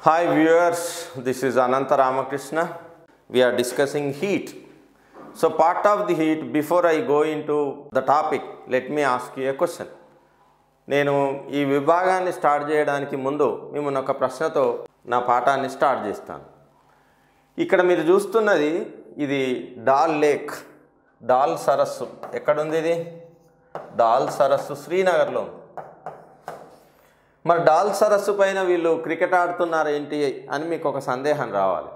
Hi viewers, this is Ananta Ramakrishna. We are discussing heat. So part of the heat, before I go into the topic, let me ask you a question. నేను ఈ విభాగాన్ని start చేయడానికి ముందు మిమ్మల్ని ఒక ప్రశ్నతో నా పాఠాన్ని స్టార్ట్ చేస్తాను ఇక్కడ మీరు చూస్తున్నది ఇది డాల్ లేక్ డాల్ సరస్సు ఎక్కడుంది ఇది డాల్ సరస్సు శ్రీనగర్లో ఉంది మరి డాల్ సరస్సు పైన వీళ్ళు క్రికెట్ ఆడుతున్నారు ఏంటి అని మీకు ఒక సందేహం రావాలి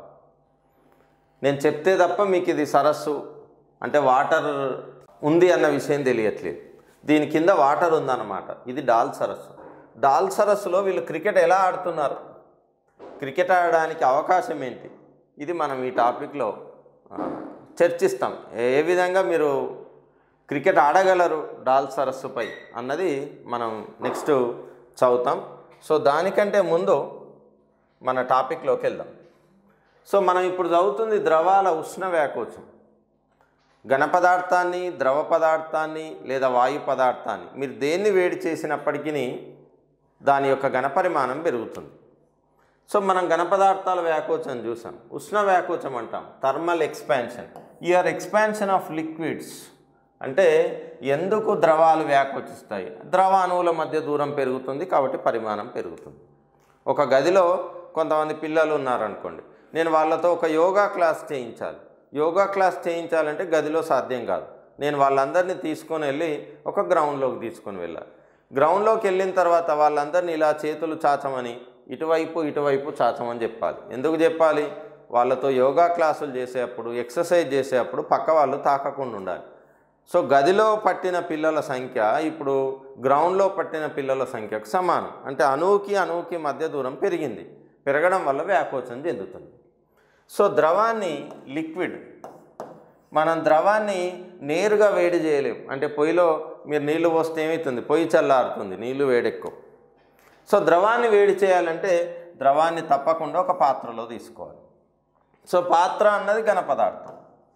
నేను చెప్తే తప్ప మీకు ఇది సరస్సు అంటే వాటర్ ఉంది అన్న విషయం తెలియట్లేదు దీని కింద వాటర్ ఉందన్నమాట ఇది డాల్ సరస్సు డాల్ సరస్సులో వీళ్ళు క్రికెట్ ఎలా ఆడుతున్నారు క్రికెట్ ఆడడానికి అవకాశం ఏంటి ఇది మనం ఈ టాపిక్లో ఆ, చర్చిస్తాం ఏ విధంగా మీరు క్రికెట్ ఆడగలరు డాల్ సరస్సుపై అన్నది మనం నెక్స్ట్ చదువుతాం సో దానికంటే ముందు మన టాపిక్లోకి వెళ్దాం సో మనం ఇప్పుడు చదువుతుంది ద్రవాల ఉష్ణ వ్యాకోచం ఘన పదార్థాన్ని ద్రవ పదార్థాన్ని లేదా వాయు పదార్థాన్ని మీరు దేన్ని వేడి చేసినప్పటికీ దాని యొక్క ఘనపరిమాణం పెరుగుతుంది సో మనం ఘన పదార్థాల వ్యాకోచం చూసాం ఉష్ణ వ్యాకోచం అంటాం thermal expansion or expansion of liquids అంటే ఎందుకు ద్రవాలు వ్యాకోచిస్తాయి ద్రవ అణువుల మధ్య దూరం పెరుగుతుంది కాబట్టి పరిమాణం పెరుగుతుంది ఒక గదిలో కొంతమంది పిల్లలు ఉన్నారనుకోండి నేను వాళ్ళతో ఒక యోగా క్లాస్ చేయించాలి యోగా క్లాస్ చేయించాలంటే గదిలో సాధ్యం కాదు నేను వాళ్ళందరినీ తీసుకొని వెళ్ళి ఒక గ్రౌండ్లోకి తీసుకొని వెళ్ళాలి గ్రౌండ్లోకి వెళ్ళిన తర్వాత వాళ్ళందరినీ ఇలా చేతులు చాచమని ఇటువైపు ఇటువైపు చాచమని చెప్పాలి ఎందుకు చెప్పాలి వాళ్ళతో యోగా క్లాసులు చేసేటప్పుడు ఎక్సర్సైజ్ చేసేటప్పుడు పక్క వాళ్ళు తాకకుండా ఉండాలి సో గదిలో పట్టిన పిల్లల సంఖ్య ఇప్పుడు గ్రౌండ్లో పట్టిన పిల్లల సంఖ్యకు సమానం అంటే అణువుకి అణువుకి మధ్య దూరం పెరిగింది పెరగడం వల్ల వ్యాకోచం చెందుతుంది సో ద్రవాన్ని లిక్విడ్ మనం ద్రవాన్ని నేరుగా వేడి చేయలేం అంటే పొయ్యిలో మీరు నీళ్లు పోస్తే ఏమవుతుంది పొయ్యి చల్లారుతుంది నీళ్లు వేడెక్కువ సో ద్రవాన్ని వేడి చేయాలంటే ద్రవాన్ని తప్పకుండా ఒక పాత్రలో తీసుకోవాలి సో పాత్ర అన్నది ఘన పదార్థం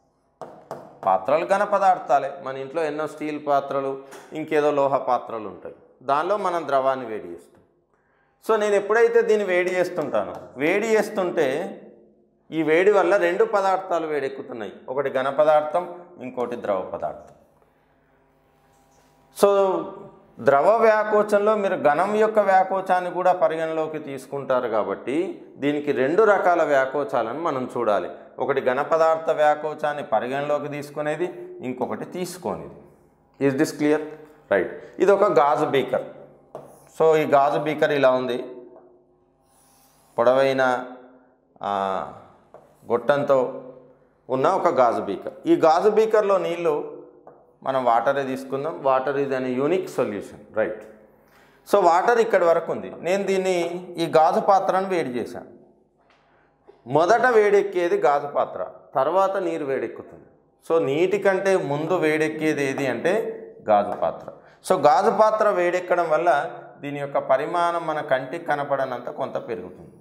పాత్రలు ఘన పదార్థాలే మన ఇంట్లో ఎన్నో స్టీల్ పాత్రలు ఇంకేదో లోహ పాత్రలు ఉంటాయి దానిలో మనం ద్రవాన్ని వేడి చేస్తాం సో నేను ఎప్పుడైతే దీన్ని వేడి చేస్తుంటానో వేడి చేస్తుంటే ఈ వేడి వల్ల రెండు పదార్థాలు వేడెక్కుతున్నాయి ఒకటి ఘన పదార్థం ఇంకోటి ద్రవ పదార్థం సో ద్రవ వ్యాకోచంలో మీరు ఘనం యొక్క వ్యాకోచాన్ని కూడా పరిగణలోకి తీసుకుంటారు కాబట్టి దీనికి రెండు రకాల వ్యాకోచాలను మనం చూడాలి ఒకటి ఘన పదార్థ వ్యాకోచాన్ని పరిగణలోకి తీసుకునేది ఇంకొకటి తీసుకొనేది ఈజ్ దిస్ క్లియర్ రైట్ ఇది ఒక గాజు బీకర్ సో ఈ గాజు బీకర్ ఇలా ఉంది పొడవైన ఆ, గొట్టంతో ఉన్న ఒక గాజు బీకర్ ఈ గాజు బీకర్లో నీళ్లు మనం వాటరే తీసుకుందాం వాటర్ ఇది అనే unique solution right so water ఇక్కడి వరకు ఉంది నేను దీన్ని ఈ గాజు పాత్రను వేడి చేశాను మొదట వేడెక్కేది గాజు పాత్ర తర్వాత నీరు వేడెక్కుతుంది సో నీటి కంటే ముందు వేడెక్కేది ఏది అంటే గాజు పాత్ర సో గాజు పాత్ర వేడెక్కడం వల్ల దీని యొక్క పరిమాణం మన కంటికి కనపడనంత కొంత పెరుగుతుంది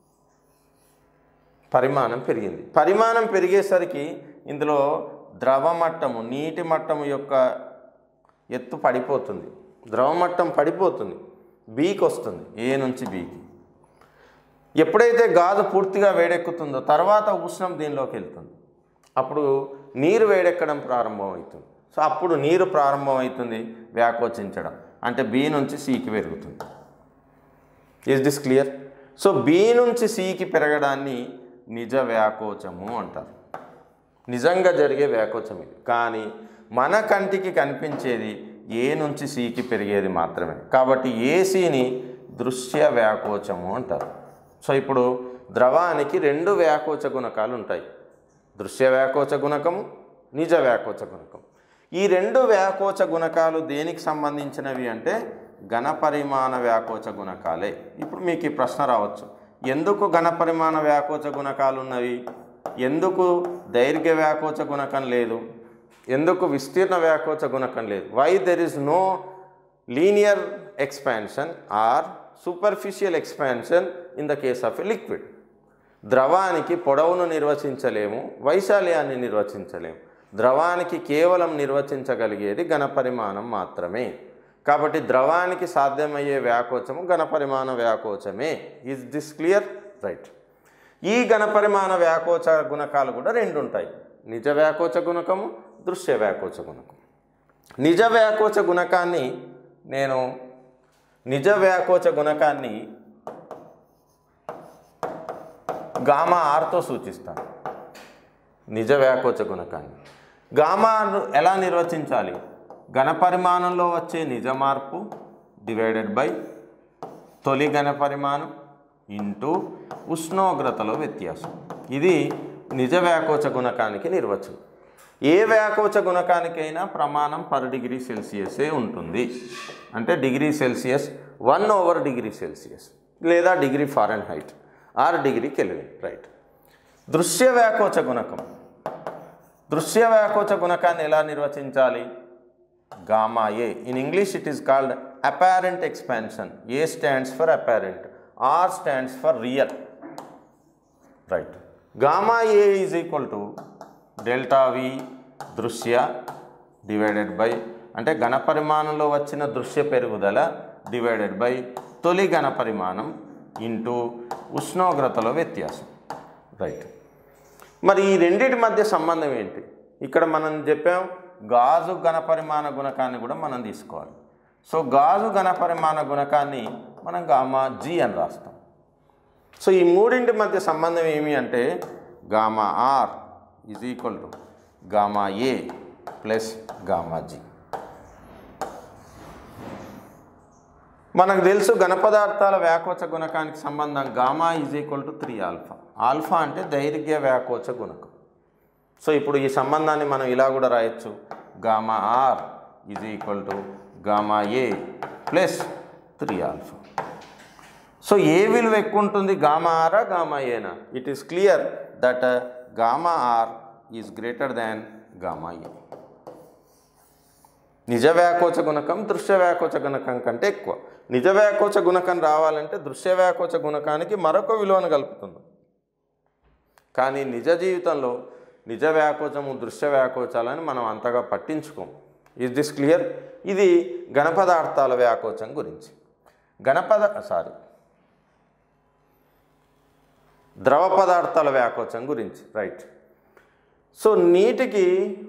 పరిమాణం పెరిగింది పరిమాణం పెరిగేసరికి ఇందులో ద్రవ మట్టము నీటి మట్టము యొక్క ఎత్తు పడిపోతుంది ద్రవ మట్టం పడిపోతుంది బీకి వస్తుంది ఏ నుంచి బీకి ఎప్పుడైతే గాజు పూర్తిగా వేడెక్కుతుందో తర్వాత ఉష్ణం దీనిలోకి వెళ్తుంది అప్పుడు నీరు వేడెక్కడం ప్రారంభమవుతుంది సో అప్పుడు నీరు ప్రారంభమవుతుంది వ్యాకోచించడం అంటే బి నుంచి సికి పెరుగుతుంది is this clear so B నుంచి సికి పెరగడాన్ని నిజ వ్యాకోచము అంటారు నిజంగా జరిగే వ్యాకోచం ఇది కానీ మన కంటికి కనిపించేది ఏ నుంచి సికి పెరిగేది మాత్రమే కాబట్టి ఏసీని దృశ్య వ్యాకోచము అంటారు సో ఇప్పుడు ద్రవానికి రెండు వ్యాకోచ గుణకాలు ఉంటాయి దృశ్య వ్యాకోచ గుణకము నిజ వ్యాకోచ గుణకం ఈ రెండు వ్యాకోచ గుణకాలు దేనికి సంబంధించినవి అంటే ఘన పరిమాణ వ్యాకోచ గుణకాలే ఇప్పుడు మీకు ఈ ప్రశ్న రావచ్చు ఎందుకు ఘన పరిమాణ వ్యాకోచ గుణకాలు ఉన్నవి ఎందుకు దైర్ఘ్య వ్యాకోచ గుణకం లేదు ఎందుకు విస్తీర్ణ వ్యాకోచ గుణకం లేదు why there is no linear expansion or superficial expansion in the case of a liquid ద్రవానికి పొడవును నిర్వచించలేము వైశాల్యాన్ని నిర్వచించలేము ద్రవానికి కేవలం నిర్వచించగలిగేది ఘనపరిమాణం మాత్రమే కాబట్టి ద్రవానికి సాధ్యమయ్యే వ్యాకోచము ఘనపరిమాణ వ్యాకోచమే ఈజ్ దిస్ క్లియర్ రైట్ ఈ ఘనపరిమాణ వ్యాకోచ గుణకాలు కూడా రెండు ఉంటాయి నిజ వ్యాకోచ గుణకము దృశ్య వ్యాకోచ గుణకం నిజ వ్యాకోచ గుణకాన్ని నేను నిజ వ్యాకోచ గుణకాన్ని గామా ఆర్తో సూచిస్తాను నిజ వ్యాకోచ గుణకాన్ని గామాను ఎలా నిర్వచించాలి ఘనపరిమాణంలో వచ్చే నిజ మార్పు డివైడెడ్ బై తొలి ఘన పరిమాణం ఇంటూ ఉష్ణోగ్రతలో వ్యత్యాసం ఇది నిజ వ్యాకోచ గుణకానికి నిర్వచనం ఏ వ్యాకోచ గుణకానికైనా ప్రమాణం పర్ డిగ్రీ సెల్సియసే ఉంటుంది అంటే degree Celsius one over degree Celsius లేదా degree Fahrenheit or degree Kelvin right దృశ్య వ్యాకోచ గుణకం దృశ్య వ్యాకోచ గుణకాన్ని ఎలా నిర్వచించాలి gamma A in English it is called apparent expansion A stands for apparent R stands for real right gamma A is equal to delta V దృశ్య divided by అంటే ఘన పరిమాణంలో వచ్చిన దృశ్య పెరుగుదల డివైడెడ్ బై తొలి ఘన పరిమాణం ఇంటూ ఉష్ణోగ్రతలో వ్యత్యాసం రైట్ మరి ఈ రెండింటి మధ్య సంబంధం ఏంటి ఇక్కడ మనం చెప్పాం గాజు ఘనపరిమాణ గుణకాన్ని కూడా మనం తీసుకోవాలి సో గాజు ఘనపరిమాణ గుణకాన్ని మనం గామా జీ అని రాస్తాం సో ఈ మూడింటి మధ్య సంబంధం ఏమి అంటే gamma R is equal to gamma A plus gamma G మనకు తెలుసు ఘనపదార్థాల వ్యాకోచ గుణకానికి సంబంధం gamma is equal to three alpha alpha అంటే దైర్ఘ్య వ్యాకోచ గుణకం సో ఇప్పుడు ఈ సంబంధాన్ని మనం ఇలా కూడా రాయొచ్చు gamma R is equal to gamma A plus three alpha so A విలువ ఎక్కువ ఉంటుంది గామా ఆరా గామా ఏనా it is clear that gamma R is greater than gamma A నిజ వ్యాకోచ గుణకం దృశ్య వ్యాకోచ గుణకం కంటే ఎక్కువ నిజ వ్యాకోచ గుణకం రావాలంటే దృశ్య వ్యాకోచ గుణకానికి మరొక విలువను కలుపుతుంది కానీ నిజ జీవితంలో నిజ వ్యాకోచము దృశ్య వ్యాకోచాలని మనం అంతగా పట్టించుకోం ఇస్ దిస్ క్లియర్ ఇది ఘనపదార్థాల వ్యాకోచం గురించి ఘనపద సారీ ద్రవ పదార్థాల వ్యాకోచం గురించి రైట్ సో నీటికి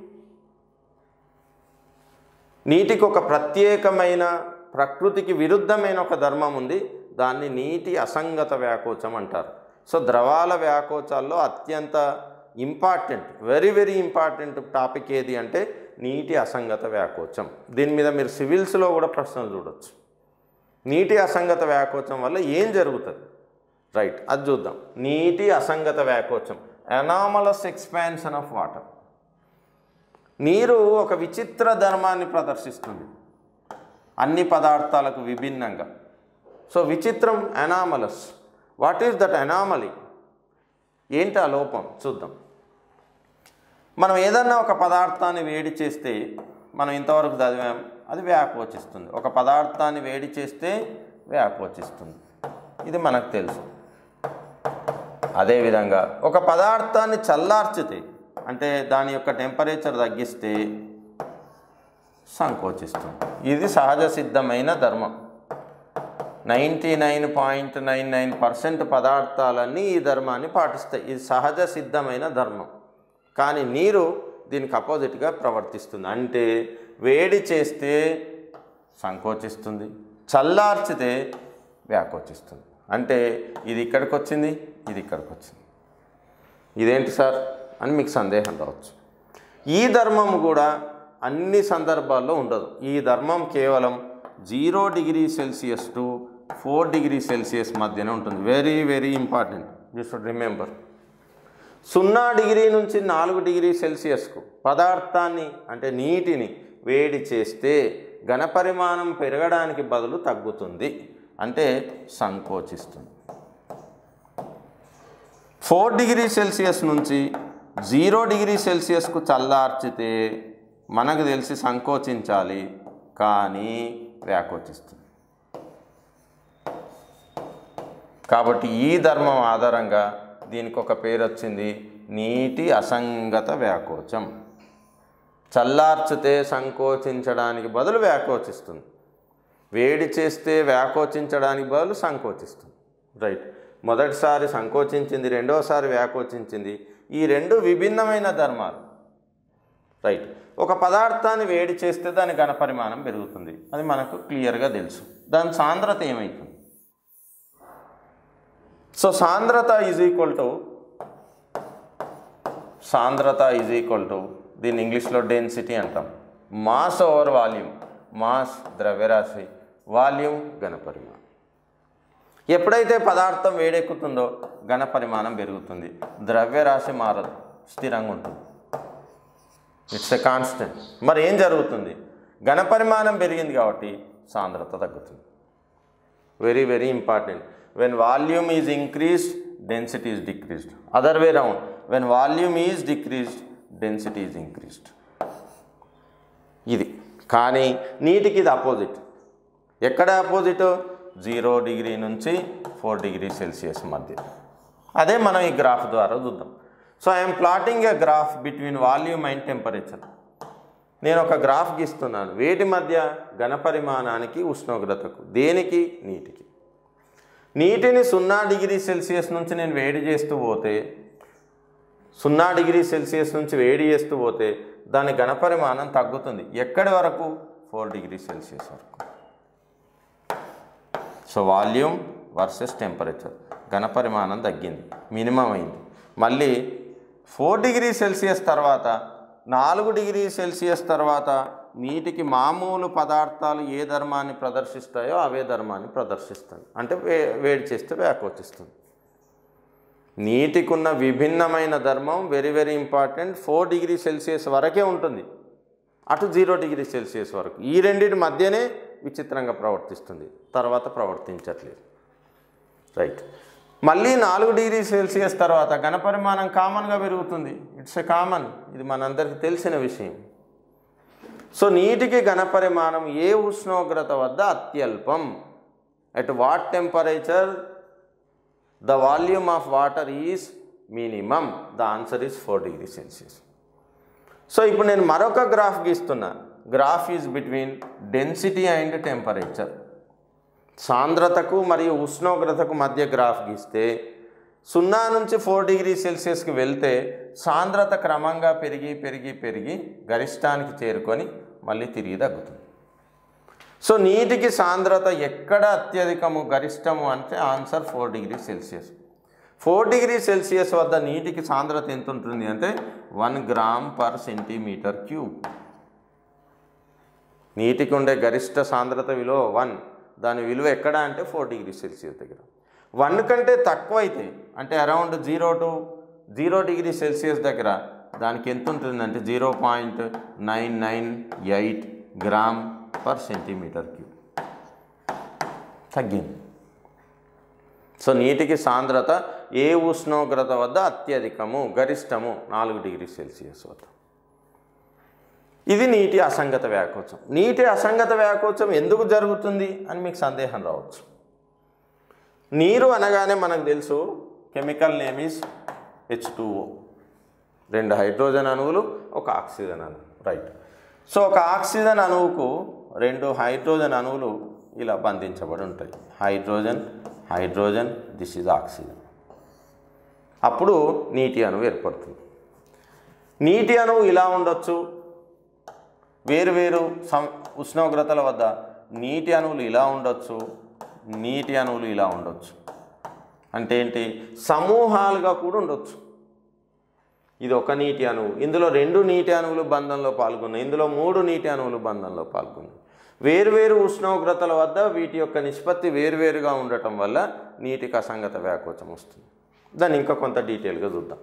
నీటికి ఒక ప్రత్యేకమైన ప్రకృతికి విరుద్ధమైన ఒక ధర్మం ఉంది దాన్ని నీటి అసంగత వ్యాకోచం అంటారు సో ద్రవాల వ్యాకోచాల్లో అత్యంత important very very important topic ఏది అంటే నీటి అసంగత వ్యాకోచం దీని మీద మీరు సివిల్స్లో కూడా ప్రశ్నలు చూడొచ్చు నీటి అసంగత వ్యాకోచం వల్ల ఏం జరుగుతుంది రైట్ అది చూద్దాం నీటి అసంగత వ్యాకోచం ఎనామలస్ ఎక్స్పాన్షన్ ఆఫ్ వాటర్ నీరు ఒక విచిత్ర ధర్మాన్ని ప్రదర్శిస్తుంది అన్ని పదార్థాలకు విభిన్నంగా సో విచిత్రం anomalous what is that anomaly ఏంటి ఆ లోపం చూద్దాం మనం ఏదన్నా ఒక పదార్థాన్ని వేడి చేస్తే మనం ఇంతవరకు చదివాం అది వ్యాకోచిస్తుంది ఒక పదార్థాన్ని వేడి చేస్తే వ్యాకోచిస్తుంది ఇది మనకు తెలుసు అదేవిధంగా ఒక పదార్థాన్ని చల్లార్చితే అంటే దాని యొక్క టెంపరేచర్ తగ్గిస్తే సంకోచిస్తుంది ఇది సహజ సిద్ధమైన ధర్మం ninety nine point nine nine percent పదార్థాలన్నీ ఈ ధర్మాన్ని పాటిస్తాయి ఇది సహజ సిద్ధమైన ధర్మం కానీ నీరు దీనికి అపోజిట్గా ప్రవర్తిస్తుంది అంటే వేడి చేస్తే సంకోచిస్తుంది చల్లార్చితే వ్యాకోచిస్తుంది అంటే ఇది ఇక్కడికి వచ్చింది ఇది ఇక్కడికి వచ్చింది ఇదేంటి సార్ అని మీకు సందేహం రావచ్చు ఈ ధర్మం కూడా అన్ని సందర్భాల్లో ఉండదు ఈ ధర్మం కేవలం zero degree Celsius to four degree Celsius మధ్యనే ఉంటుంది very very important you should remember సున్నా డిగ్రీ నుంచి నాలుగు డిగ్రీ సెల్సియస్కు పదార్థాన్ని అంటే నీటిని వేడి చేస్తే ఘనపరిమాణం పెరగడానికి బదులు తగ్గుతుంది అంటే సంకోచిస్తుంది ఫోర్ డిగ్రీ సెల్సియస్ నుంచి జీరో డిగ్రీ సెల్సియస్కు చల్లార్చితే మనకు తెలిసి సంకోచించాలి కానీ వ్యాకోచిస్తుంది కాబట్టి ఈ ధర్మం ఆధారంగా దీనికి ఒక పేరు వచ్చింది నీటి అసంగత వ్యాకోచం చల్లార్చితే సంకోచించడానికి బదులు వ్యాకోచిస్తుంది వేడి చేస్తే వ్యాకోచించడానికి బదులు సంకోచిస్తుంది రైట్ మొదటిసారి సంకోచించింది రెండోసారి వ్యాకోచించింది ఈ రెండు విభిన్నమైన ధర్మాలు రైట్ ఒక పదార్థాన్ని వేడి చేస్తే దాని ఘనపరిమాణం పెరుగుతుంది అది మనకు క్లియర్గా తెలుసు దాని సాంద్రత ఏమవుతుంది సో సాంద్రత ఈజ్ ఈక్వల్ టు సాంద్రత ఈజ్ ఈక్వల్ టు దీన్ని ఇంగ్లీష్లో డెన్సిటీ అంటాం మాస్ ఓవర్ వాల్యూమ్ మాస్ ద్రవ్యరాశి వాల్యూమ్ ఘనపరిమాణం ఎప్పుడైతే పదార్థం వేడెక్కుతుందో ఘనపరిమాణం పెరుగుతుంది ద్రవ్యరాశి మారదు స్థిరంగా ఉంటుంది ఇట్స్ ఎ కాన్స్టెంట్ మరి ఏం జరుగుతుంది ఘనపరిమాణం పెరిగింది కాబట్టి సాంద్రత తగ్గుతుంది very very important when volume is increased density is decreased other way round when volume is decreased density is increased ఇది కానీ నీటికి ఇది అపోజిట్ ఎక్కడ అపోజిట్ జీరో డిగ్రీ నుంచి ఫోర్ డిగ్రీ సెల్సియస్ మధ్య అదే మనం ఈ గ్రాఫ్ ద్వారా చూద్దాం so I'm plotting a graph between volume and temperature నేను ఒక గ్రాఫ్ గీస్తున్నాను వేటి మధ్య ఘనపరిమాణానికి ఉష్ణోగ్రతకు దేనికి నీటికి నీటిని సున్నా డిగ్రీ సెల్సియస్ నుంచి నేను వేడి చేస్తూ పోతే సున్నా డిగ్రీ సెల్సియస్ నుంచి వేడి చేస్తూ పోతే దాని ఘనపరిమాణం తగ్గుతుంది ఎక్కడి వరకు ఫోర్ డిగ్రీ సెల్సియస్ వరకు సో వాల్యూమ్ వర్సెస్ టెంపరేచర్ ఘనపరిమాణం తగ్గింది మినిమం అయింది మళ్ళీ ఫోర్ డిగ్రీ సెల్సియస్ తర్వాత నాలుగు డిగ్రీ సెల్సియస్ తర్వాత నీటికి మామూలు పదార్థాలు ఏ ధర్మాన్ని ప్రదర్శిస్తాయో అవే ధర్మాన్ని ప్రదర్శిస్తాయి అంటే వే వేడి చేస్తే వ్యాకోచిస్తుంది నీటికి ఉన్న విభిన్నమైన ధర్మం very very important four degree Celsius వరకే ఉంటుంది అటు జీరో డిగ్రీ సెల్సియస్ వరకు ఈ రెండింటి మధ్యనే విచిత్రంగా ప్రవర్తిస్తుంది తర్వాత ప్రవర్తించట్లేదు రైట్ మళ్ళీ నాలుగు డిగ్రీ సెల్సియస్ తర్వాత ఘనపరిమాణం కామన్గా పెరుగుతుంది ఇట్స్ ఎ కామన్ ఇది మనందరికీ తెలిసిన విషయం సో నీటికి ఘనపరిమాణం ఏ ఉష్ణోగ్రత వద్ద అత్యల్పం at what temperature the volume of water is minimum the answer is four degree Celsius so ఇప్పుడు నేను మరొక గ్రాఫ్ గీస్తున్నా graph is between density and temperature సాంద్రతకు మరియు ఉష్ణోగ్రతకు మధ్య గ్రాఫ్ గీస్తే సున్నా నుంచి ఫోర్ డిగ్రీ సెల్సియస్కి వెళ్తే సాంద్రత క్రమంగా పెరిగి పెరిగి పెరిగి గరిష్టానికి చేరుకొని మళ్ళీ తిరిగి తగ్గుతుంది సో నీటికి సాంద్రత ఎక్కడ అత్యధికము గరిష్టము అంటే answer four degree Celsius four degree Celsius వద్ద నీటికి సాంద్రత ఎంత ఉంటుంది అంటే one gram per centimetre cube నీటికి ఉండే గరిష్ట సాంద్రత విలువ వన్ దాని విలువ ఎక్కడ అంటే ఫోర్ డిగ్రీ సెల్సియస్ దగ్గర వన్ కంటే తక్కువ అయితే అంటే around zero to zero degree Celsius దగ్గర దానికి ఎంత ఉంటుందంటే zero point nine nine eight gram per centimetre cube తగ్గింది సో నీటికి సాంద్రత ఏ ఉష్ణోగ్రత వద్ద అత్యధికము గరిష్టము నాలుగు డిగ్రీ సెల్సియస్ వద్ద ఇది నీటి అసంగత వ్యాకోచం నీటి అసంగత వ్యాకోచం ఎందుకు జరుగుతుంది అని మీకు సందేహం రావచ్చు నీరు అనగానే మనకు తెలుసు కెమికల్ నేమ్ ఈస్ హెచ్ రెండు హైడ్రోజన్ అణువులు ఒక ఆక్సిజన్ అణువు రైట్ సో ఒక ఆక్సిజన్ అణువుకు రెండు హైడ్రోజన్ అణువులు ఇలా బంధించబడి ఉంటాయి hydrogen hydrogen this is oxygen అప్పుడు నీటి అణువు ఏర్పడుతుంది నీటి అణువు ఇలా ఉండొచ్చు వేరు వేరు సం ఉష్ణోగ్రతల వద్ద నీటి అణువులు ఇలా ఉండొచ్చు నీటి అణువులు ఇలా ఉండొచ్చు అంటే ఏంటి సమూహాలుగా కూడా ఉండొచ్చు ఇది ఒక నీటి అణువు ఇందులో రెండు నీటి అణువులు బంధంలో పాల్గొన్నాయి ఇందులో మూడు నీటి అణువులు బంధంలో పాల్గొన్నాయి వేరువేరు ఉష్ణోగ్రతల వద్ద వీటి యొక్క నిష్పత్తి వేరువేరుగా ఉండటం వల్ల నీటికి అసంగత వ్యాకోచం వస్తుంది దాన్ని ఇంకా కొంత డీటెయిల్గా చూద్దాం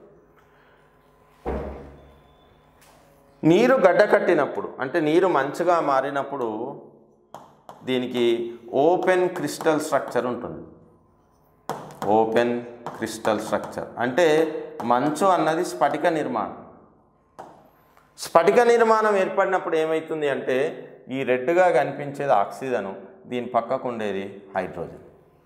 నీరు గడ్డకట్టినప్పుడు అంటే నీరు మంచుగా మారినప్పుడు దీనికి ఓపెన్ క్రిస్టల్ స్ట్రక్చర్ ఉంటుంది ఓపెన్ క్రిస్టల్ స్ట్రక్చర్ అంటే మంచు అన్నది స్ఫటిక నిర్మాణం స్ఫటిక నిర్మాణం ఏర్పడినప్పుడు ఏమవుతుంది అంటే ఈ రెడ్గా కనిపించేది ఆక్సిజను దీని పక్కకు ఉండేది హైడ్రోజన్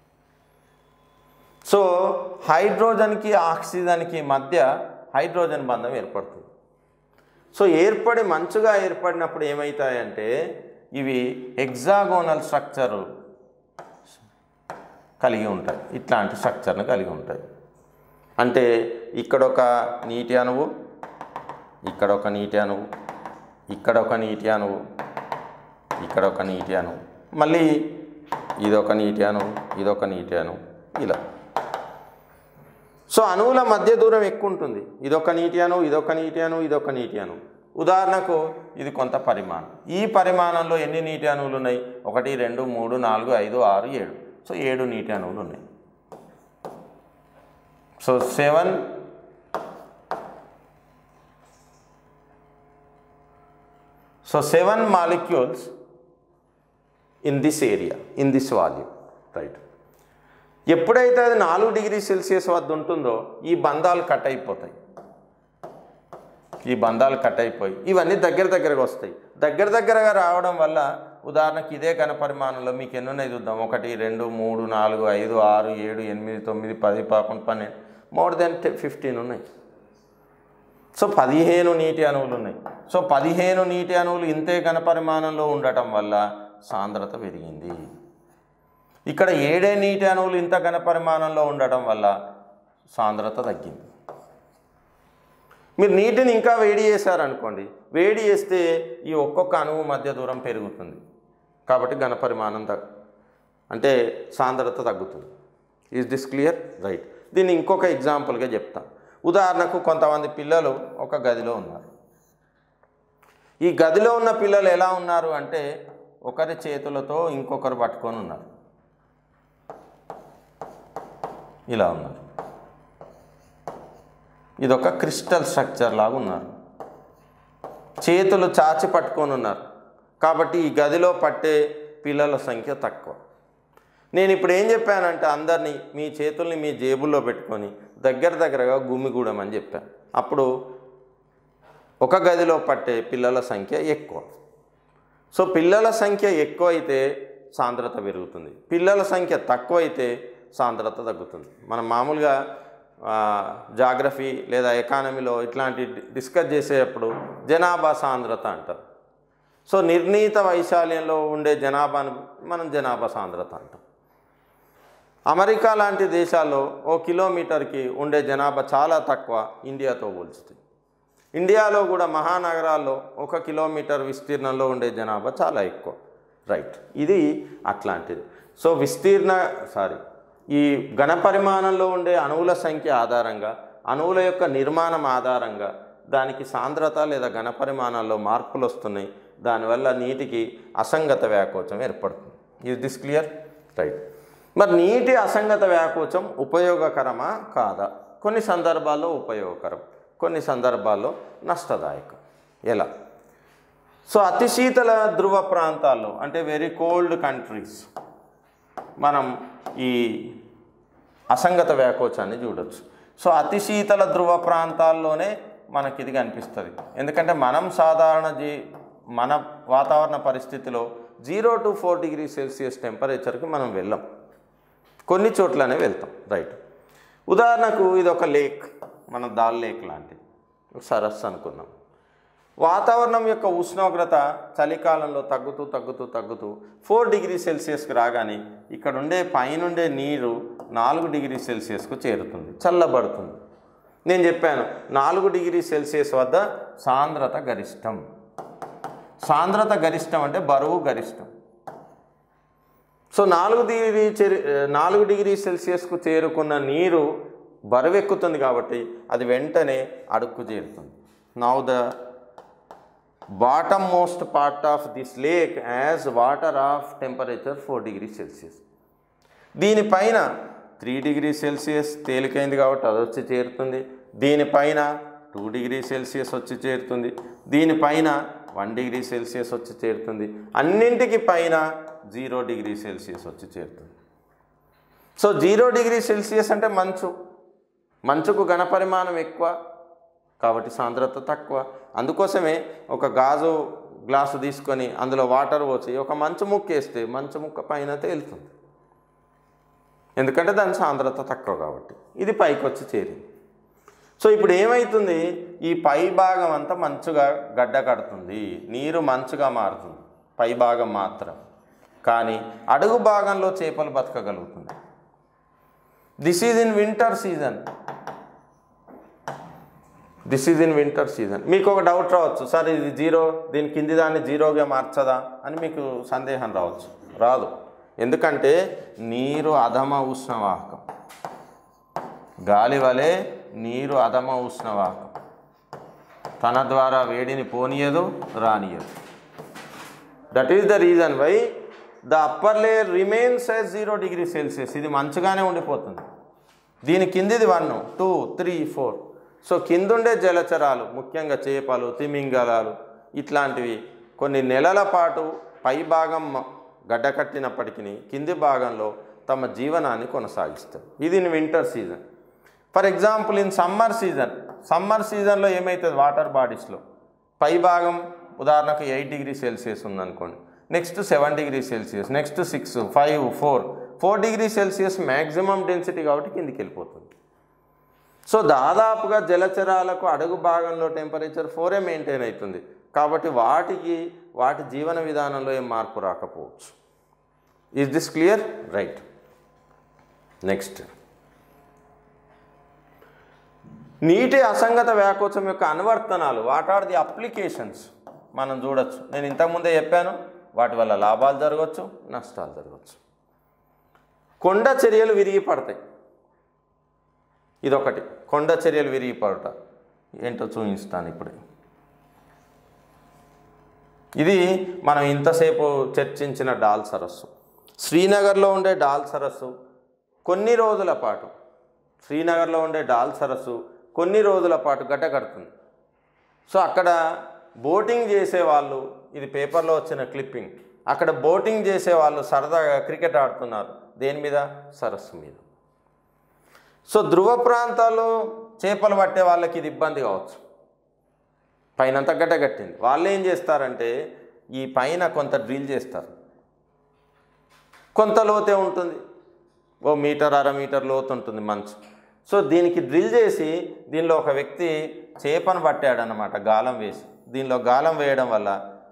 సో హైడ్రోజన్కి ఆక్సిజన్కి మధ్య హైడ్రోజన్ బంధం ఏర్పడుతుంది సో ఏర్పడి మంచుగా ఏర్పడినప్పుడు ఏమవుతాయంటే ఇవి హెగ్జాగోనల్ స్ట్రక్చరు కలిగి ఉంటాయి ఇట్లాంటి స్ట్రక్చర్ని కలిగి ఉంటాయి అంటే ఇక్కడ ఒక నీటి అణువు ఇక్కడ ఒక నీటి అణువు ఇక్కడ ఒక నీటి అణువు ఇక్కడ ఒక నీటి అణువు మళ్ళీ ఇదొక నీటి అణువు ఇదొక నీటి అణువు ఇలా సో అణువుల మధ్య దూరం ఎక్కువ ఉంటుంది ఇదొక నీటి అణువు ఇదొక నీటి అణువు ఇదొక నీటి అణువు ఉదాహరణకు ఇది కొంత పరిమాణం ఈ పరిమాణంలో ఎన్ని నీటి అణువులు ఉన్నాయి ఒకటి రెండు మూడు నాలుగు ఐదు ఆరు ఏడు సో ఏడు నీటి అణువులు ఉన్నాయి so seven so seven molecules in this area in this volume right ఎప్పుడైతే అది నాలుగు డిగ్రీ సెల్సియస్ వద్ద ఉంటుందో ఈ బంధాలు కట్ అయిపోతాయి ఈ బంధాలు కట్ అయిపోయి ఇవన్నీ దగ్గర దగ్గరగా వస్తాయి దగ్గర దగ్గరగా రావడం వల్ల ఉదాహరణకి ఇదే ఘన పరిమాణంలో మీకు ఎన్ని ఉన్నాయి చూద్దాం ఒకటి రెండు మూడు నాలుగు ఐదు ఆరు ఏడు ఎనిమిది తొమ్మిది పది పదకొండు పన్నెండు మోర్ దెన్ ఫిఫ్టీన్ ఉన్నాయి సో పదిహేను నీటి అణువులు ఉన్నాయి సో పదిహేను నీటి అణువులు ఇంతే ఘన పరిమాణంలో ఉండటం వల్ల సాంద్రత పెరిగింది ఇక్కడ ఏడే నీటి అణువులు ఇంత ఘన పరిమాణంలో ఉండటం వల్ల సాంద్రత తగ్గింది మీరు నీటిని ఇంకా వేడి చేశారనుకోండి వేడి చేస్తే ఈ ఒక్కొక్క అణువు మధ్య దూరం పెరుగుతుంది కాబట్టి ఘన పరిమాణం తగ్గ అంటే సాంద్రత తగ్గుతుంది ఈజ్ దిస్ క్లియర్ రైట్ దీన్ని ఇంకొక ఎగ్జాంపుల్గా చెప్తా ఉదాహరణకు కొంతమంది పిల్లలు ఒక గదిలో ఉన్నారు ఈ గదిలో ఉన్న పిల్లలు ఎలా ఉన్నారు అంటే ఒకరి చేతులతో ఇంకొకరు పట్టుకొని ఉన్నారు ఇలా ఉన్నారు ఇదొక క్రిస్టల్ స్ట్రక్చర్ లాగా ఉన్నారు చేతులు చాచి పట్టుకొని ఉన్నారు కాబట్టి ఈ గదిలో పట్టే పిల్లల సంఖ్య తక్కువ నేను ఇప్పుడు ఏం చెప్పానంటే అందరినీ మీ చేతుల్ని మీ జేబుల్లో పెట్టుకొని దగ్గర దగ్గరగా గుమిగూడమని అని చెప్పాను అప్పుడు ఒక గదిలో పట్టే పిల్లల సంఖ్య ఎక్కువ సో పిల్లల సంఖ్య ఎక్కువైతే సాంద్రత పెరుగుతుంది పిల్లల సంఖ్య తక్కువైతే సాంద్రత తగ్గుతుంది మనం మామూలుగా ఆ, జాగ్రఫీ లేదా ఎకానమీలో ఇట్లాంటి డి- డిస్కస్ చేసేటప్పుడు జనాభా సాంద్రత అంటారు సో నిర్ణీత వైశాల్యంలో ఉండే జనాభాను మనం జనాభా సాంద్రత అంటాం అమెరికా లాంటి దేశాల్లో ఓ కిలోమీటర్కి ఉండే జనాభా చాలా తక్కువ ఇండియాతో పోల్చుతుంది ఇండియాలో కూడా మహానగరాల్లో ఒక కిలోమీటర్ విస్తీర్ణంలో ఉండే జనాభా చాలా ఎక్కువ రైట్ ఇది అట్లాంటిది సో విస్తీర్ణ సారీ ఈ ఘన పరిమాణంలో ఉండే అణువుల సంఖ్య ఆధారంగా అణువుల యొక్క నిర్మాణం ఆధారంగా దానికి సాంద్రత లేదా ఘన పరిమాణాల్లో మార్పులు వస్తున్నాయి దానివల్ల నీటికి అసంగత వ్యాకోచం ఏర్పడుతుంది ఇస్ దిస్ క్లియర్ రైట్ మరి నీటి అసంగత వ్యాకోచం ఉపయోగకరమా కాదా కొన్ని సందర్భాల్లో ఉపయోగకరం కొన్ని సందర్భాల్లో నష్టదాయకం ఎలా సో అతి శీతల ధృవ ప్రాంతాల్లో అంటే వెరీ కోల్డ్ కంట్రీస్ మనం ఈ అసంగత వ్యాకోచాన్ని చూడొచ్చు సో అతి శీతల ధృవ ప్రాంతాల్లోనే మనకి ఇది కనిపిస్తుంది ఎందుకంటే మనం సాధారణ జీ మన వాతావరణ పరిస్థితిలో zero to four degree Celsius టెంపరేచర్కి మనం వెళ్ళాం కొన్ని చోట్లనే వెళ్తాం రైట్ ఉదాహరణకు ఇది ఒక లేక్ మన దాల్ లేక్ లాంటిది ఒక సరస్సు అనుకుందాం వాతావరణం యొక్క ఉష్ణోగ్రత చలికాలంలో తగ్గుతూ తగ్గుతూ తగ్గుతూ ఫోర్ డిగ్రీ సెల్సియస్కి రాగానే ఇక్కడ ఉండే పైనుండే నీరు నాలుగు డిగ్రీ సెల్సియస్కు చేరుతుంది చల్లబడుతుంది నేను చెప్పాను నాలుగు డిగ్రీ సెల్సియస్ వద్ద సాంద్రత గరిష్టం సాంద్రత గరిష్టం అంటే బరువు గరిష్టం సో నాలుగు డిగ్రీ చేరి నాలుగు డిగ్రీ సెల్సియస్కు చేరుకున్న నీరు బరువెక్కుతుంది కాబట్టి అది వెంటనే అడుక్కు చేరుతుంది now the bottom most part of this lake as water of temperature four degree Celsius దీనిపైన త్రీ డిగ్రీ సెల్సియస్ తేలికైంది కాబట్టి అది వచ్చి చేరుతుంది దీనిపైన టూ డిగ్రీ సెల్సియస్ వచ్చి చేరుతుంది దీనిపైన వన్ డిగ్రీ సెల్సియస్ వచ్చి చేరుతుంది అన్నింటికి పైన జీరో డిగ్రీ సెల్సియస్ వచ్చి చేరుతుంది సో జీరో డిగ్రీ సెల్సియస్ అంటే మంచు మంచుకు ఘనపరిమాణం ఎక్కువ కాబట్టి సాంద్రత తక్కువ అందుకోసమే ఒక గాజు గ్లాసు తీసుకొని అందులో వాటర్ పోసి ఒక మంచు ముక్క వేస్తే మంచు ముక్క పైన తేలుతుంది ఎందుకంటే దాని సాంద్రత తక్కువ కాబట్టి ఇది పైకి వచ్చి చేరింది సో ఇప్పుడు ఏమవుతుంది ఈ పై భాగం అంతా మంచుగా గడ్డ కడుతుంది నీరు మంచుగా మారుతుంది పై భాగం మాత్రం కానీ అడుగు భాగంలో చేపలు బతకగలుగుతుంది this is in winter season this is in winter season మీకు ఒక డౌట్ రావచ్చు సార్ ఇది జీరో దీని కింది దాన్ని జీరోగా మార్చదా అని మీకు సందేహం రావచ్చు రాదు ఎందుకంటే నీరు అధమ ఉష్ణవాహకం గాలి వలె నీరు అధమ ఉష్ణవాహకం తన ద్వారా వేడిని పోనీయదు రానియదు that is the reason why the upper layer remains as zero degree Celsius ఇది మంచుగానే ఉండిపోతుంది దీని కిందిది one two three four so కిందుండే జలచరాలు ముఖ్యంగా చేపలు తిమింగలాలు ఇట్లాంటివి కొన్ని నెలల పాటు పై భాగం గడ్డకట్టినప్పటికీ కింది భాగంలో తమ జీవనాన్ని కొనసాగిస్తారు ఇది in winter season for example in summer season summer సీజన్లో ఏమవుతుంది వాటర్ బాడీస్లో పై భాగం ఉదాహరణకు ఎయిట్ డిగ్రీ సెల్సియస్ ఉందనుకోండి next seven degree Celsius next six five four four degree Celsius maximum density కాబట్టి కిందికి వెళ్ళిపోతుంది సో దాదాపుగా జలచరాలకు అడుగు భాగంలో టెంపరేచర్ ఫోరే మెయింటైన్ అవుతుంది కాబట్టి వాటికి వాటి జీవన విధానంలో ఏం మార్పు రాకపోవచ్చు is this clear right next నీటి అసంగత వ్యాకోచం యొక్క అనువర్తనాలు వాట్ ఆర్ ది అప్లికేషన్స్ మనం చూడొచ్చు నేను ఇంతకుముందే చెప్పాను వాటి వల్ల లాభాలు జరగవచ్చు నష్టాలు జరగవచ్చు కొండ చర్యలు విరిగి పడతాయి ఇదొకటి కొండ చర్యలు విరిగి పడట ఏంటో చూపిస్తాను ఇప్పుడు ఇది మనం ఇంతసేపు చర్చించిన డాల్ సరస్సు శ్రీనగర్లో ఉండే డాల్ సరస్సు కొన్ని రోజుల పాటు శ్రీనగర్లో ఉండే డాల్ సరస్సు కొన్ని రోజుల పాటు గడ్డ కడుతుంది సో అక్కడ బోటింగ్ చేసేవాళ్ళు ఇది పేపర్లో వచ్చిన క్లిప్పింగ్ అక్కడ బోటింగ్ చేసేవాళ్ళు సరదాగా క్రికెట్ ఆడుతున్నారు దేని మీద సరస్సు మీద సో ధ్రువ ప్రాంతాల్లో చేపలు పట్టే వాళ్ళకి ఇది ఇబ్బంది కావచ్చు పైనంతా గడ్డ కట్టింది వాళ్ళు ఏం చేస్తారంటే ఈ పైన కొంత డ్రిల్ చేస్తారు కొంత లోతే ఉంటుంది ఓ మీటర్ అర మీటర్ లోతు ఉంటుంది మంచు సో దీనికి డ్రిల్ చేసి దీనిలో ఒక వ్యక్తి చేపను పట్టాడనమాట గాలం వేసి దీనిలో గాలం వేయడం వల్ల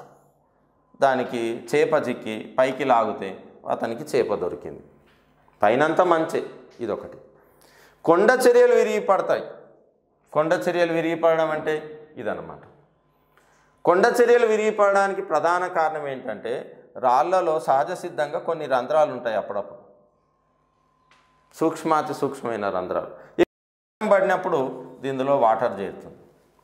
దానికి చేప చిక్కి పైకి లాగితే అతనికి చేప దొరికింది పైనంతా మంచే ఇదొకటి కొండ చర్యలు విరిగి పడతాయి కొండ చర్యలు విరిగి పడడం అంటే ఇదన్నమాట కొండ చర్యలు విరిగి పడడానికి ప్రధాన కారణం ఏంటంటే రాళ్లలో సహజ సిద్ధంగా కొన్ని రంధ్రాలు ఉంటాయి అప్పుడప్పుడు సూక్ష్మాతి సూక్ష్మమైన రంధ్రాలు ఎక్కువ పడినప్పుడు దీనిలో వాటర్ చేరుతుంది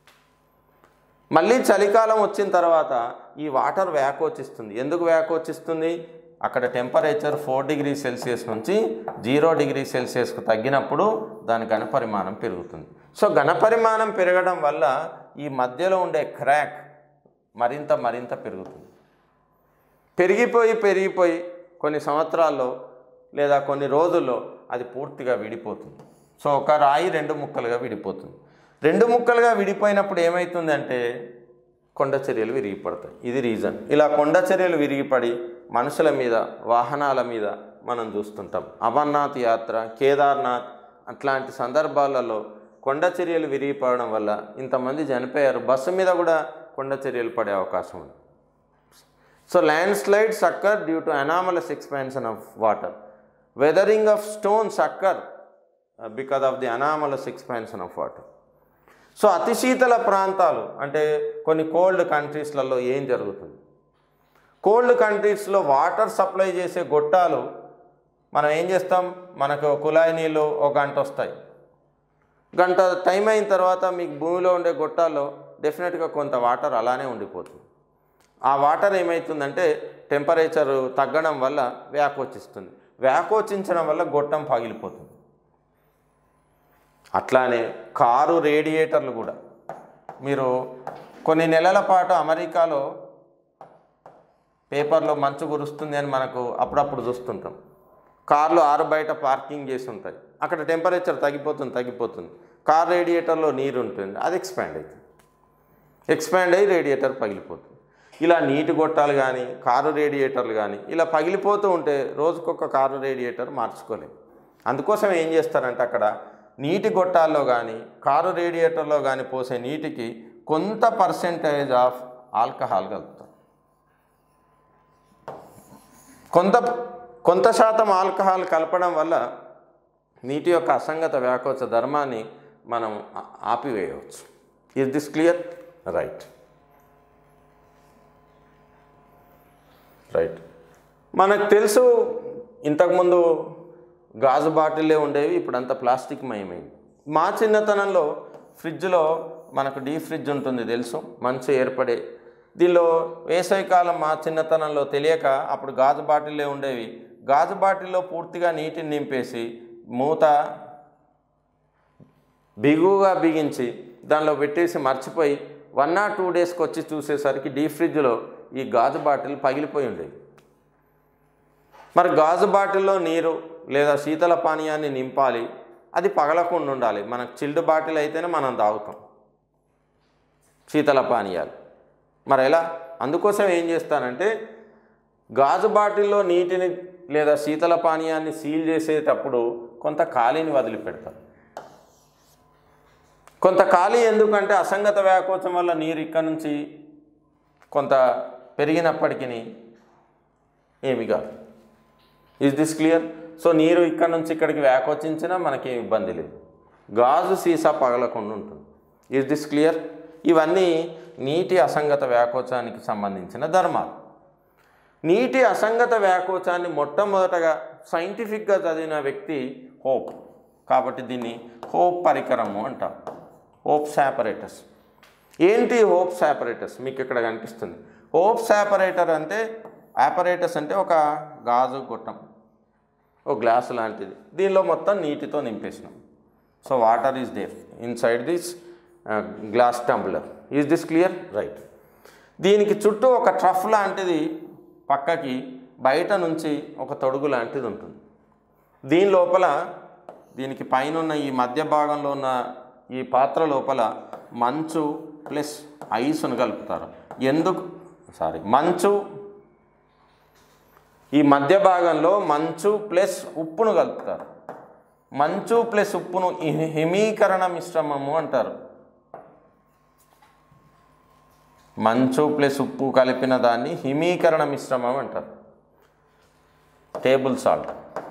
మళ్ళీ చలికాలం వచ్చిన తర్వాత ఈ వాటర్ వ్యాకోచిస్తుంది ఎందుకు వ్యాకోచిస్తుంది అక్కడ టెంపరేచర్ ఫోర్ డిగ్రీ సెల్సియస్ నుంచి జీరో డిగ్రీ సెల్సియస్కు తగ్గినప్పుడు దాని ఘనపరిమాణం పెరుగుతుంది సో ఘనపరిమాణం పెరగడం వల్ల ఈ మధ్యలో ఉండే క్రాక్ మరింత మరింత పెరుగుతుంది పెరిగిపోయి పెరిగిపోయి కొన్ని సంవత్సరాల్లో లేదా కొన్ని రోజుల్లో అది పూర్తిగా విడిపోతుంది సో ఒక రాయి రెండు ముక్కలుగా విడిపోతుంది రెండు ముక్కలుగా విడిపోయినప్పుడు ఏమవుతుందంటే కొండ చర్యలు విరిగిపడతాయి ఇది రీజన్ ఇలా కొండ చర్యలు విరిగిపడి మనుషుల మీద వాహనాల మీద మనం చూస్తుంటాం అమర్నాథ్ యాత్ర కేదార్నాథ్ అట్లాంటి సందర్భాలలో కొండ చర్యలు విరిగిపడడం వల్ల ఇంతమంది చనిపోయారు బస్సు మీద కూడా కొండ చర్యలు పడే అవకాశం ఉంది so landslides occur due to anomalous expansion of water weathering of stones occur because of the anomalous expansion of water so అతి శీతల ప్రాంతాలు అంటే కొన్ని కోల్డ్ కంట్రీస్లలో ఏం జరుగుతుంది కోల్డ్ కంట్రీస్లో వాటర్ సప్లై చేసే గొట్టాలు మనం ఏం చేస్తాం మనకు కుళాయి నీళ్ళు ఒక గంట వస్తాయి గంట టైం అయిన తర్వాత మీకు భూమిలో ఉండే గొట్టాల్లో డెఫినెట్గా కొంత వాటర్ అలానే ఉండిపోతుంది ఆ వాటర్ ఏమవుతుందంటే టెంపరేచర్ తగ్గడం వల్ల వ్యాకోచిస్తుంది వ్యాకోచించడం వల్ల గొట్టం పగిలిపోతుంది అట్లానే కారు రేడియేటర్లు కూడా మీరు కొన్ని నెలల పాటు అమెరికాలో పేపర్లో మంచు కురుస్తుంది అని మనకు అప్పుడప్పుడు చూస్తుంటాం కార్లు ఆరు బయట పార్కింగ్ చేసి ఉంటాయి అక్కడ టెంపరేచర్ తగ్గిపోతుంది తగ్గిపోతుంది కార్ రేడియేటర్లో నీరు ఉంటుంది అది ఎక్స్పాండ్ అవుతుంది ఎక్స్పాండ్ అయ్యి రేడియేటర్ పగిలిపోతుంది ఇలా నీటి గొట్టాలు కానీ కారు రేడియేటర్లు కానీ ఇలా పగిలిపోతూ ఉంటే రోజుకొక కారు రేడియేటర్ మార్చుకోలేము అందుకోసం ఏం చేస్తారంటే అక్కడ నీటి గొట్టాల్లో కానీ కారు రేడియేటర్లో కానీ పోసే నీటికి కొంత పర్సెంటేజ్ ఆఫ్ ఆల్కహాల్ కలుపుతారు కొంత కొంత శాతం ఆల్కహాల్ కలపడం వల్ల నీటి యొక్క అసంగత వ్యాకోచ ధర్మాన్ని మనం ఆ- ఆపివేయవచ్చు is this clear right right మనకు తెలుసు ఇంతకుముందు గాజు బాటిల్లే ఉండేవి ఇప్పుడంతా ప్లాస్టిక్ మయమైంది మా చిన్నతనంలో ఫ్రిడ్జ్లో మనకు డీ ఫ్రిడ్జ్ ఉంటుంది తెలుసు మంచు ఏర్పడే దీనిలో వేసవికాలం మా చిన్నతనంలో తెలియక అప్పుడు గాజు బాటిల్లే ఉండేవి గాజు బాటిల్లో పూర్తిగా నీటిని నింపేసి మూత బిగువుగా బిగించి దానిలో పెట్టేసి మర్చిపోయి వన్ ఆర్ టూ డేస్కి వచ్చి చూసేసరికి డీ ఫ్రిడ్జ్లో ఈ గాజు బాటిల్ పగిలిపోయి ఉండేది మరి గాజు బాటిల్లో నీరు లేదా శీతల పానీయాన్ని నింపాలి అది పగలకుండా ఉండాలి మనకు చిల్డ్ బాటిల్ అయితేనే మనం తాగుతాం శీతల పానీయాలు మరి ఎలా అందుకోసం ఏం చేస్తానంటే గాజు బాటిల్లో నీటిని లేదా శీతల పానీయాన్ని సీల్ చేసేటప్పుడు కొంత ఖాళీని వదిలిపెడతాను కొంత ఖాళీ ఎందుకంటే అసంగత వ్యాకోచం వల్ల నీరు ఇక్కడ నుంచి కొంత పెరిగినప్పటికీ ఏమి కాదు ఇస్ దిస్ క్లియర్ సో నీరు ఇక్కడ నుంచి ఇక్కడికి వ్యాకోచించినా మనకేం ఇబ్బంది లేదు గాజు సీసా పగలకుండా ఉంటుంది ఇస్ దిస్ క్లియర్ ఇవన్నీ నీటి అసంగత వ్యాకోచానికి సంబంధించిన ధర్మాలు నీటి అసంగత వ్యాకోచాన్ని మొట్టమొదటగా సైంటిఫిక్గా చదివిన వ్యక్తి హోప్ కాబట్టి దీన్ని హోప్ పరికరము అంటాం హోప్ శాపరేటర్స్ ఏంటి హోప్ శాపరేటర్స్ మీకు ఇక్కడ కనిపిస్తుంది హోప్ శాపరేటర్ అంటే ఆపరేటర్స్ అంటే ఒక గాజు గొట్టం ఒక గ్లాసు లాంటిది దీనిలో మొత్తం నీటితో నింపేసినాం so water is there inside this glass tumbler is this clear right దీనికి చుట్టూ ఒక ట్రఫ్ లాంటిది పక్కకి బయట నుంచి ఒక తొడుగు లాంటిది ఉంటుంది దీని లోపల దీనికి పైన ఉన్న ఈ మధ్య భాగంలో ఉన్న ఈ పాత్ర లోపల మంచు ప్లస్ ఐసును కలుపుతారు ఎందుకు సారీ మంచు ఈ మధ్య భాగంలో మంచు ప్లస్ ఉప్పును కలుపుతారు మంచు ప్లస్ ఉప్పును హి- హిమీకరణ మిశ్రమము అంటారు మంచు ప్లస్ ఉప్పు కలిపిన దాన్ని హిమీకరణ మిశ్రమం అంటారు టేబుల్ సాల్ట్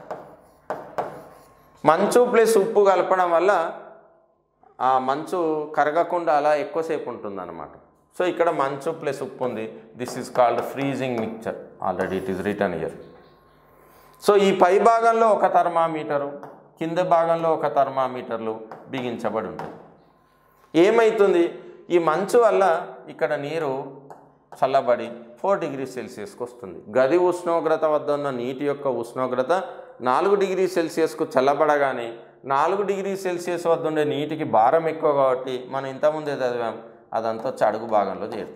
మంచు ప్లస్ ఉప్పు కలపడం వల్ల ఆ మంచు కరగకుండా అలా ఎక్కువసేపు ఉంటుందన్నమాట సో ఇక్కడ మంచు ప్లస్ ఉప్పు ఉంది this is called freezing mixture already it is written here so ఈ పై భాగంలో ఒక థర్మామీటరు కింద భాగంలో ఒక థర్మామీటర్లు బిగించబడి ఉంటాయి ఏమవుతుంది ఈ మంచు వల్ల ఇక్కడ నీరు చల్లబడి ఫోర్ డిగ్రీ సెల్సియస్కి వస్తుంది గది ఉష్ణోగ్రత వద్ద ఉన్న నీటి యొక్క ఉష్ణోగ్రత నాలుగు డిగ్రీ సెల్సియస్కు చల్లబడగానే నాలుగు డిగ్రీ సెల్సియస్ వద్ద ఉండే నీటికి భారం ఎక్కువ కాబట్టి మనం ఇంతకుముందే చదివాం అదంతా వచ్చి అడుగు భాగంలో చేరుతుంది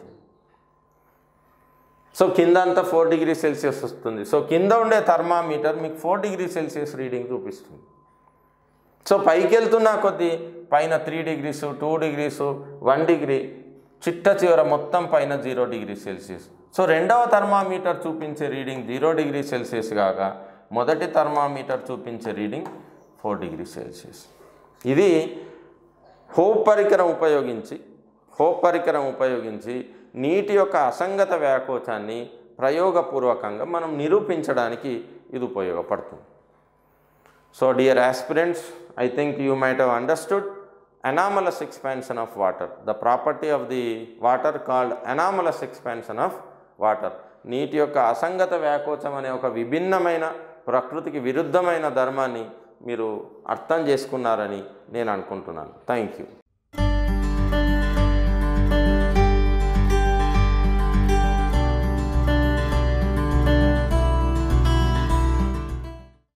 సో కింద అంతా ఫోర్ డిగ్రీ సెల్సియస్ వస్తుంది సో కింద ఉండే థర్మామీటర్ మీకు ఫోర్ డిగ్రీ సెల్సియస్ రీడింగ్ చూపిస్తుంది సో పైకి వెళ్తున్న కొద్దీ పైన three degrees two degrees one degree చిట్ట చివర మొత్తం పైన జీరో డిగ్రీ సెల్సియస్ సో రెండవ థర్మామీటర్ చూపించే రీడింగ్ జీరో డిగ్రీ సెల్సియస్ కాగా మొదటి థర్మామీటర్ చూపించే రీడింగ్ ఫోర్ డిగ్రీ సెల్సియస్ ఇది హోప్ పరికరం ఉపయోగించి హోప్ పరికరం ఉపయోగించి నీటి యొక్క అసంగత వ్యాకోచాన్ని ప్రయోగపూర్వకంగా మనం నిరూపించడానికి ఇది ఉపయోగపడుతుంది So dear aspirants, I think you might have understood anomalous expansion of water, the property of the water called anomalous expansion of water. నీటి యొక్క అసంగత వ్యాకోచం అనే ఒక విభిన్నమైన ప్రకృతికి విరుద్ధమైన ధర్మాన్ని మీరు అర్థం చేసుకున్నారని నేను అనుకుంటున్నాను థ్యాంక్ యూ